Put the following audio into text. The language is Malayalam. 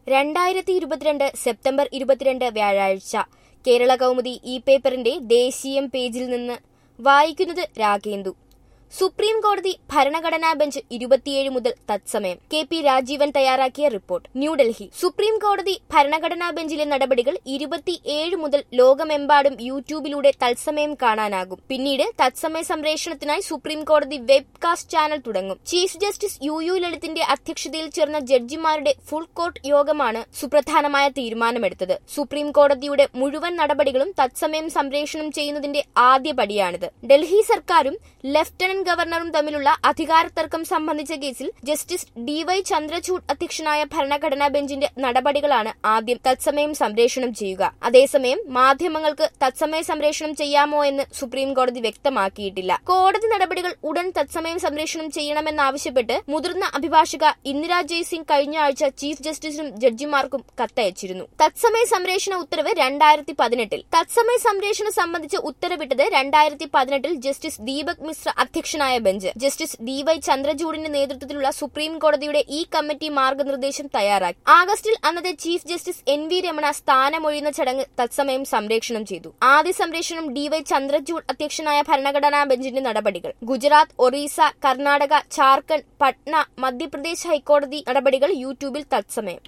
രണ്ടായിരത്തി ഇരുപത്തിരണ്ട് സെപ്റ്റംബർ ഇരുപത്തിരണ്ട് വ്യാഴാഴ്ച കേരള കൗമുദി ഈ പേപ്പറിന്റെ ദേശീയം പേജിൽ നിന്ന് വായിക്കുന്നത് രാഗേന്ദു സുപ്രീം കോടതി ഭരണഘടനാ ബെഞ്ച് ഇരുപത്തിയേഴ് മുതൽ തത്സമയം കെ പി രാജീവൻ തയ്യാറാക്കിയ റിപ്പോർട്ട് ന്യൂഡൽഹി സുപ്രീം കോടതി ഭരണഘടനാ ബെഞ്ചിലെ നടപടികൾ ഇരുപത്തിയേഴ് മുതൽ ലോകമെമ്പാടും യൂട്യൂബിലൂടെ തത്സമയം കാണാനാകും പിന്നീട് തത്സമയ സംപ്രേഷണത്തിനായി സുപ്രീം കോടതി വെബ്കാസ്റ്റ് ചാനൽ തുടങ്ങും ചീഫ് ജസ്റ്റിസ് യു യു ലളിതിന്റെ അധ്യക്ഷതയിൽ ചേർന്ന ജഡ്ജിമാരുടെ ഫുൾ കോർട്ട് യോഗമാണ് സുപ്രധാനമായ തീരുമാനമെടുത്തത് സുപ്രീം കോടതിയുടെ മുഴുവൻ നടപടികളും തത്സമയം സംപ്രേഷണം ചെയ്യുന്നതിന്റെ ആദ്യ പടിയാണിത് ഡൽഹി സർക്കാരും ലഫ്റ്റനന്റ് ഗവർണറും തമ്മിലുള്ള അധികാര തർക്കം സംബന്ധിച്ച കേസിൽ ജസ്റ്റിസ് ഡി വൈ ചന്ദ്രചൂഡ് അധ്യക്ഷനായ ഭരണഘടനാ ബെഞ്ചിന്റെ നടപടികളാണ് ആദ്യം തത്സമയം സംപ്രേഷണം ചെയ്യുക അതേസമയം മാധ്യമങ്ങൾക്ക് തത്സമയ സംപ്രേഷണം ചെയ്യാമോ എന്ന് സുപ്രീം കോടതി വ്യക്തമാക്കിയിട്ടില്ല കോടതി നടപടികൾ ഉടൻ തത്സമയം സംപ്രേഷണം ചെയ്യണമെന്നാവശ്യപ്പെട്ട് മുതിർന്ന അഭിഭാഷക ഇന്ദിരാ ജയ്സിംഗ് കഴിഞ്ഞ ആഴ്ച ചീഫ് ജസ്റ്റിസിനും ജഡ്ജിമാർക്കും കത്തയച്ചിരുന്നു തത്സമയ സംപ്രേഷണ ഉത്തരവ് രണ്ടായിരത്തി പതിനെട്ടിൽ തത്സമയ സംപ്രേഷണം സംബന്ധിച്ച് ഉത്തരവിട്ടത് രണ്ടായിരത്തി പതിനെട്ടിൽ ജസ്റ്റിസ് ദീപക് മിശ്ര അധ്യക്ഷനായ ബെഞ്ച് ജസ്റ്റിസ് ഡി വൈ ചന്ദ്രചൂഡിന്റെ നേതൃത്വത്തിലുള്ള സുപ്രീം കോടതിയുടെ ഈ കമ്മിറ്റി മാർഗനിർദ്ദേശം തയ്യാറാക്കി ആഗസ്റ്റിൽ അന്നത്തെ chief justice N V Ramana സ്ഥാനമൊഴിയുന്ന ചടങ്ങ് തത്സമയം സംപ്രേഷണം ചെയ്തു ആദ്യ സംപ്രേഷണം ഡി വൈ ചന്ദ്രചൂഡ് അധ്യക്ഷനായ ഭരണഘടനാ ബെഞ്ചിന്റെ നടപടികൾ ഗുജറാത്ത് ഒറീസ കർണാടക ജാർഖണ്ഡ് പട്ന മധ്യപ്രദേശ് ഹൈക്കോടതി നടപടികൾ യൂട്യൂബിൽ തത്സമയം